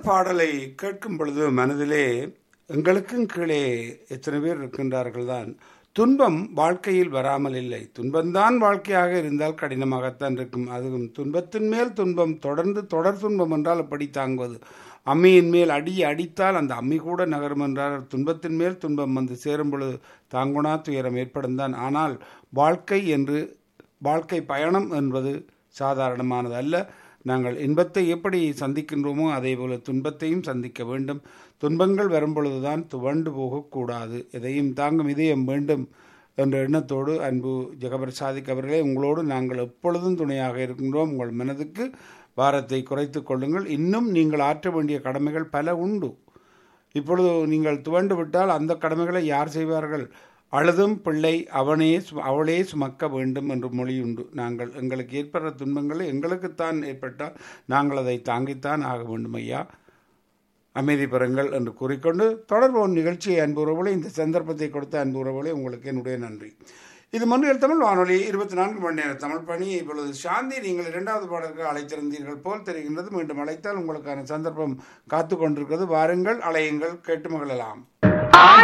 பாடலை கேட்கும் பொழுது மனதிலே எங்களுக்கும் கீழே எத்தனை பேர் இருக்கின்றார்கள் தான் துன்பம் வாழ்க்கையில் வராமல் இல்லை துன்பம்தான் வாழ்க்கையாக இருந்தால் கடினமாகத்தான் இருக்கும் அதுவும் துன்பத்தின் மேல் துன்பம் தொடர்ந்து தொடர் துன்பம் என்றால் அப்படி தாங்குவது அம்மியின் மேல் அடி அடித்தால் அந்த அம்மி கூட நகரும் என்றால் துன்பத்தின் மேல் துன்பம் வந்து சேரும் பொழுது தாங்குனா துயரம் ஏற்படும் தான் ஆனால் வாழ்க்கை என்று வாழ்க்கை பயணம் என்பது சாதாரணமானது அல்ல நாங்கள் இன்பத்தை எப்படி சந்திக்கின்றோமோ அதே போல துன்பத்தையும் சந்திக்க வேண்டும் துன்பங்கள் வரும்பொழுதுதான் துவண்டு போகக்கூடாது எதையும் தாங்கும் இதயம் வேண்டும் என்ற எண்ணத்தோடு அன்பு ஜெகபர் சாதிக் அவர்களே உங்களோடு நாங்கள் எப்பொழுதும் துணையாக இருக்கின்றோம் உங்கள் மனதுக்கு பாரத்தை குறைத்து கொள்ளுங்கள் இன்னும் நீங்கள் ஆற்ற வேண்டிய கடமைகள் பல உண்டு இப்பொழுது நீங்கள் துவண்டு விட்டால் அந்த கடமைகளை யார் செய்வார்கள் அழுதும் பிள்ளை அவனே சு- அவளே சுமக்க வேண்டும் என்று மொழியுண்டு நாங்கள் எங்களுக்கு ஏற்படுற துன்பங்களை எங்களுக்குத்தான் ஏற்பட்டால் நாங்கள் அதை தாங்கித்தான் ஆக வேண்டும் ஐயா அமைதி பெறுங்கள் என்று கூறிக்கொண்டு தொடர்போன் நிகழ்ச்சியை அன்புறவுகளை இந்த சந்தர்ப்பத்தை கொடுத்த அன்புறவுகளை உங்களுக்கு என்னுடைய நன்றி இது மொழியல் தமிழ் வானொலி இருபத்தி நான்கு மணி நேர தமிழ் பணி இப்பொழுது சாந்தி நீங்கள் இரண்டாவது பாடலுக்கு அழைத்திருந்தீர்கள் போல் தெரிகின்றது மீண்டும் அழைத்தால் உங்களுக்கான சந்தர்ப்பம் காத்து கொண்டிருக்கிறது வாருங்கள் அலையுங்கள் கேட்டு மகிழலாம் ஆடி